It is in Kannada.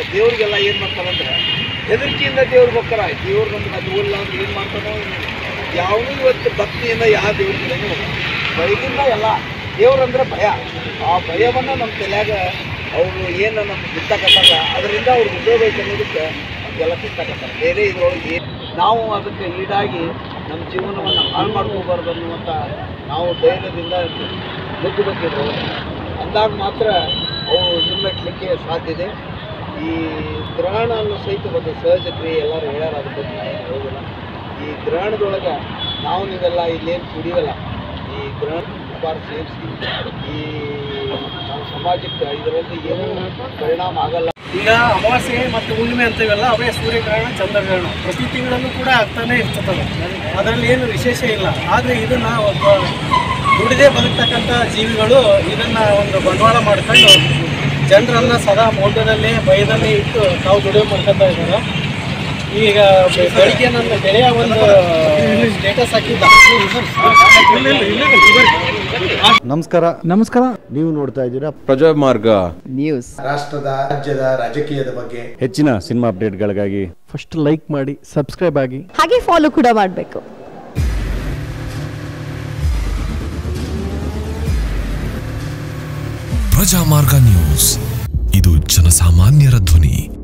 ದೇವ್ರಿಗೆಲ್ಲ ಏನು ಮಾಡ್ತಾರಂದ್ರೆ ಹೆದರಿಕೆಯಿಂದ ದೇವ್ರಿಗೆ ಹೋಗ್ತಾರ ದೇವ್ರು ನಮ್ಗೆ ಅದು ಇಲ್ಲ ಅಂದ್ರೆ ಏನು ಮಾಡ್ತಾನೋ ಏನಿಲ್ಲ. ಯಾವನೂ ಇವತ್ತು ಭಕ್ತಿಯಿಂದ ಯಾವ ದೇವ್ರಿಗೆ ಭಯದಿಂದ ಎಲ್ಲ ದೇವ್ರಂದ್ರೆ ಭಯ ಆ ಭಯವನ್ನು ನಮ್ಮ ತಲೆಯಾಗ ಅವರು ಏನು ನಮ್ಗೆ ಬಿತ್ತಕತ್ತಾರ ಅದರಿಂದ ಅವ್ರಿಗೆ ಉಪಯೋಗ ಐತೆ ಅನ್ನೋದಕ್ಕೆ ನಮಗೆಲ್ಲ ಬಿತ್ತಕತ್ತಾರೆ ಬೇರೆ ಇದ್ರೊಳಗೆ ಏನ್- ನಾವು ಅದಕ್ಕೆ ಈಡಾಗಿ ನಮ್ಮ ಜೀವನವನ್ನು ಹಾಳು ಮಾಡ್ಕೋಬಾರ್ದು ಅನ್ನುವಂಥ ನಾವು ಧೈರ್ಯದಿಂದ ನುಗ್ಗಬೇಕಿದ್ರು ಅಂದಾಗ ಮಾತ್ರ ಅವು ಹಿಮ್ಮೆಟ್ಟಲಿಕ್ಕೆ ಸಾಧ್ಯ ಇದೆ ಈ ಗ್ರಹಣ ಅನ್ನೋ ಸಹಿತ ಒಂದು ಸಹಜ ಕ್ರಿಯೆ ಎಲ್ಲರೂ ಹೇಳ್ಯಾರ ಅದ್ರ ಬಗ್ಗೆ ನಾ ಏನು ಹೇಳೋದಿಲ್ಲ ಈ ಗ್ರಹಣದೊಳಗೆ ನಾವು ನೀವೆಲ್ಲ ಇಲ್ಲೇನು ಕುಡಿಯಲ್ಲ ಈ ಗ್ರಹಣ ಬಾರ್ ಸೇರಿಸಿ ಈ ನಾವು ಸಮಾಜಕ್ಕೆ ಇದರಲ್ಲಿ ಏನೂ ಪರಿಣಾಮ ಆಗಲ್ಲ ಈಗ ಅಮಾವಾಸ್ಯೆ ಮತ್ತು ಹುಣ್ಣಿಮೆ ಅಂತೀವಲ್ಲ ಅವೇ ಸೂರ್ಯಗ್ರಹಣ ಚಂದ್ರಗ್ರಹಣ ಪ್ರತಿ ತಿಂಗಳಲ್ಲೂ ಕೂಡ ಆಗ್ತಾನೆ ಇರ್ತದಲ್ಲ ಅದರಲ್ಲಿ ಏನು ವಿಶೇಷ ಇಲ್ಲ ಆದರೆ ಇದನ್ನ ಒಬ್ಬ ದುಡಿದೇ ಬದುಕ್ತಕ್ಕಂಥ ಜೀವಿಗಳು ಇದನ್ನ ಒಂದು ಬಂಡವಾಳ ಮಾಡ್ಕೊಂಡು ಜನರನ್ನ ಸದಾ ಮೋಟದಲ್ಲಿ ಭಯದಲ್ಲಿ ಇಟ್ಟು ತಾವು ದುಡಿಮೆ ಮಾಡ್ಕೊತಾ ಇದ್ದಾರೆ ಈಗ ಬೆ- ಬೆಳಿಗ್ಗೆ ನನ್ನ ಗೆಳೆಯ ಒಂದು ಸ್ಟೇಟಸ್ ಹಾಕಿದ್ದ ನಮಸ್ಕಾರ ನಮಸ್ಕಾರ ನೀವು ನೋಡ್ತಾ ಇದ್ದೀರಾ ಪ್ರಜಾಮಾರ್ಗ ರಾಷ್ಟ್ರದ ರಾಜ್ಯದ ರಾಜಕೀಯದ ಬಗ್ಗೆ ಹೆಚ್ಚಿನ ಸಿನಿಮಾ ಅಪ್ಡೇಟ್ಗಳಿಗಾಗಿ ಫಸ್ಟ್ ಲೈಕ್ ಮಾಡಿ ಸಬ್ಸ್ಕ್ರೈಬ್ ಆಗಿ ಹಾಗೆ ಫಾಲೋ ಕೂಡ ಮಾಡಬೇಕು ಪ್ರಜಾಮಾರ್ಗ ನ್ಯೂಸ್ ಇದು ಜನಸಾಮಾನ್ಯರ ಧ್ವನಿ